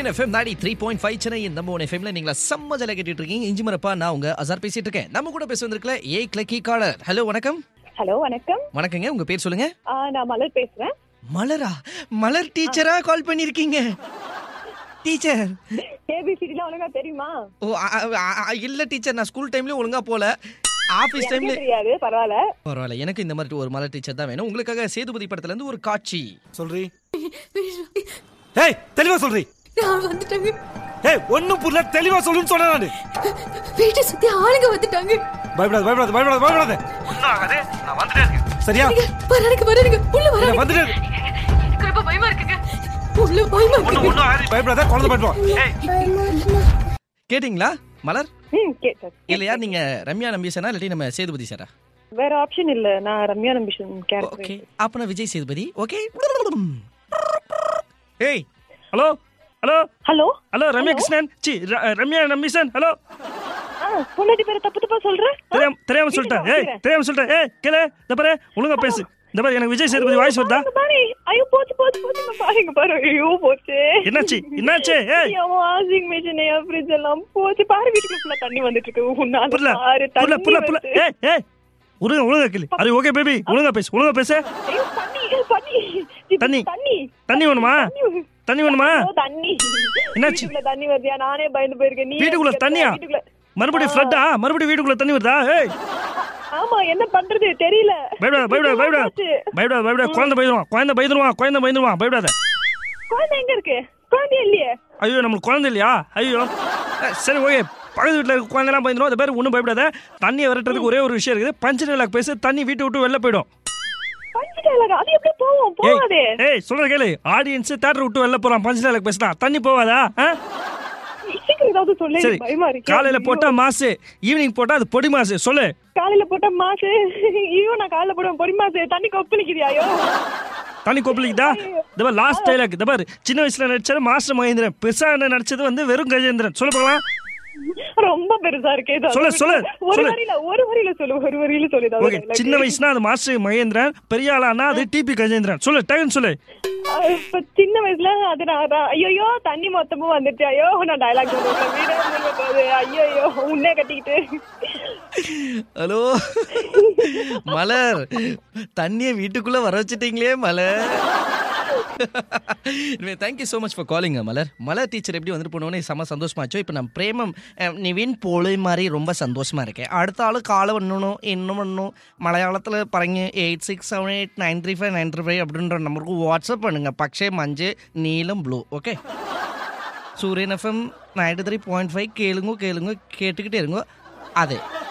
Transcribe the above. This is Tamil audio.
சூரியன் எஃப்எம் நாடி த்ரீ பாயிண்ட் ஃபைவ் சென்னை இந்த மூணு எஃப்எம்ல நீங்களா செம்ம ஜல கேட்டுட்டு இருக்கீங்க இஞ்சி மரப்பா நான் உங்க அசார் பேசிட்டு இருக்கேன் நம்ம கூட பேச வந்திருக்கல ஏ கிளக்கி காலர் ஹலோ வணக்கம் ஹலோ வணக்கம் வணக்கங்க உங்க பேர் சொல்லுங்க ஆ, நான் மலர் பேசுறேன் மலரா மலர் டீச்சரா கால் பண்ணிருக்கீங்க டீச்சர் ஏபிசிடிலாம் ஒழுங்கா தெரியுமா ஓ அ- அ- அ- இல்ல டீச்சர் நான் ஸ்கூல் டைம்ல ஒழுங்கா போல ஆபீஸ் டைம்ல எனக்கே தெரியாது பரவாயில்ல பரவாயில்ல எனக்கு இந்த மாதிரி ஒரு மலர் டீச்சர் தான் வேணும் உங்களுக்காக சேதுபதி படத்துல இருந்து ஒரு காட்சி சொல்றி ஏய் தெளிவா சொல்றி நான் வந்துட்டாங்க ஏய் ஒண்ணும் புரியல தெளிவா சொல்லுன்னு சொன்னேன் நானு வீட்டை சுத்தி ஆளுங்க வந்துட்டாங்க பயப்படாத பயப்படாத பயப்படாத பயப்படாத ஒண்ணும் ஆகாது நான் வந்துட்டே இருக்கேன் சரியா நீங்க வரானுங்க வரானுங்க உள்ள நான் வரானுங்க வந்துட்டே இருக்கேன். எனக்கு ரொம்ப பயமா இருக்குங்க உள்ள பயமா ஒண்ணும் இருக்குங்க ஒண்ணும் ஆகாது பயப்படாத குழந்தை பயப்படுவோம் ஏய் கேட்டிங்களா மலர் ம் கேட்டேன் இல்லையா நீங்க ரம்யா நம்பீசனா இல்லாட்டி நம்ம சேதுபதி சாரா வேற ஆப்ஷன் இல்ல நான் ரம்யா நம்பிஷன் கேரக்டர் ஓகே அப்ப நான் விஜய் சேதுபதி ஓகே ஏய் hello hello hello hello Ramya Krishnan சி ர- ரம்யா நம்பிசன் ஹலோ ஆ பொண்டாட்டி பேரை தப்பு தப்பா சொல்ற தெரியாம தெரியாம சொல்லிட்டேன் ஏய் தெரியாம சொல்லிட்டேன் ஏய் கேளு இந்த பாரு ஒழுங்கா பேசு இந்த பாரு எனக்கு விஜய் சேதுபதி வாய்ஸ் வருதா இங்க பாரு ஐயோ போச்சு போச்சு போச்சு இங்க பாருங்க பாரு ஐயோ போச்சு என்னாச்சு என்னாச்சு ஏய் என் வாஷிங் மிஷின் என் ஃப்ரிட்ஜ் எல்லாம் போச்சு பாரு வீட்டுக்குள்ள ஃபுல்லா தண்ணி வந்துட்டு இருக்கு உன்னால புரியல பாரு புரியல தண்ணி புரியல புரியல வருது. ஏய் ஏய் ஒழுங்கா ஒழுங்கா கேளு அரே ஓகே பேபி ஒழுங்கா பேசு ஒழுங்கா பேசு ஐயோ, தண்ணி தண்ணி இது தண்ணி. தண்ணி தண்ணி வேணுமா தண்ணி. தண்ணி வேணுமா ஐயோ, தண்ணி என்னாச்சு? வீட்டுக்குள்ள தண்ணி வருதியா நானே பயந்து போயிருக்கேன் நீ வீட்டுக்குள்ள எதுக்கு தண்ணியா வீட்டுக்குள்ள மறுபடியும் ஃப்ளட்டா மறுபடியும் வீட்டுக்குள்ள தண்ணி வருதா ஏய் ஆமா என்ன பண்றது தெரியல பயப்படாத பயப்படாத பயப்படாத போச்சு. பயப்படாத பயப்படாத குழந்தை பயந்துருவான் குழந்தை பயந்துருவான் குழந்தை பயந்துருவான் பயப்படாத குழந்தை எங்க இருக்கு குழந்தை இல்லையே ஐயோ நம்மளுக்கு குழந்தை இல்லையா ஐயோ அஹ், சரி ஓகே பக்கத்து வீட்டில் இருக்க குழந்தைலாம் பயந்துரும் அது பேர் ஒன்றும் பயப்படாத தண்ணியை விரட்டுறதுக்கு ஒரே ஒரு விஷயம் இருக்குது பஞ்சு டைலாக் பேசு தண்ணி வீட்டை விட்டு வெளில போயிடும் பஞ்சு டைலாக் அது எப்படி போவோம் ஏய் போகாதே ஏய் சொல்ற கேளு ஆடியன்ஸ் தேட்டர் விட்டு வெளில போறான் பஞ்சு டைலாக் பேசினா தண்ணி போவாதா ஆ? சீக்கிரம் ஏதாவது சொல்லு சரி பயமா இருக்கு காலையில போட்டா மாசு ஈவினிங் போட்டா அது பொடி மாசு சொல்லு காலையில போட்டா மாசு ஐயோ நான் காலையில போடுவேன் பொறி மாசு தண்ணி கொப்பளிக்கிறியா ஐயோ தண்ணி கொப்பளிக்குதா இந்த லாஸ்ட் டைலாக் இந்த பாரு சின்ன வயசுல நடிச்சது மாஸ்டர் மகேந்திரன் பெருசா என்ன நடிச்சது வந்து வெறும் கஜேந்திரன் சொல்ல போகலாம் ரொம்ப பெருசா இருக்கு இது. சொல்லு, சொல்லு, ஒரு சொல்லு. வரியில ஒரு வரியில சொல்லு ஒரு வரியில சொல்லு ஏதாவது ஓகே dialogue. சின்ன வயசுனா அது மாஸ்டர் மகேந்திரன் பெரிய ஆளானா அது டிபி கஜேந்திரன் சொல்லு டக்குன்னு சொல்லு அஹ் இப்ப சின்ன வயசுல அது நான் நான் ஐயோ தண்ணி மொத்தமும் வந்துச்சு ஐயோ நான் டைலாக் சொல்லுவேன் வீடே போகுது ஐயோ உன்னே கட்டிக்கிட்டு ஹலோ மலர் தண்ணியை வீட்டுக்குள்ள வர வச்சிட்டீங்களே Malar thank you so much for calling Malar Malar teacher எப்படி வந்துட்டு போனோன்னே செம்ம சந்தோஷமாச்சோ இப்போ நான் பிரேமம் அஹ், நிவின் போலை மாதிரி ரொம்ப சந்தோஷமா இருக்கேன் அடுத்த ஆள் காலை பண்ணணும் என்ன பண்ணணும் மலையாளத்தில் പറഞ്ഞ് eight six seven eight nine three five nine three five அப்படின்ற நம்பருக்கு வாட்ஸ்அப் பண்ணுங்க പക്ഷേ മഞ്ച് നീലം blue okay Suryan FM ninety three point five கேளுங்க கேளுங்க கேட்டுக்கிட்டே இருங்க அதே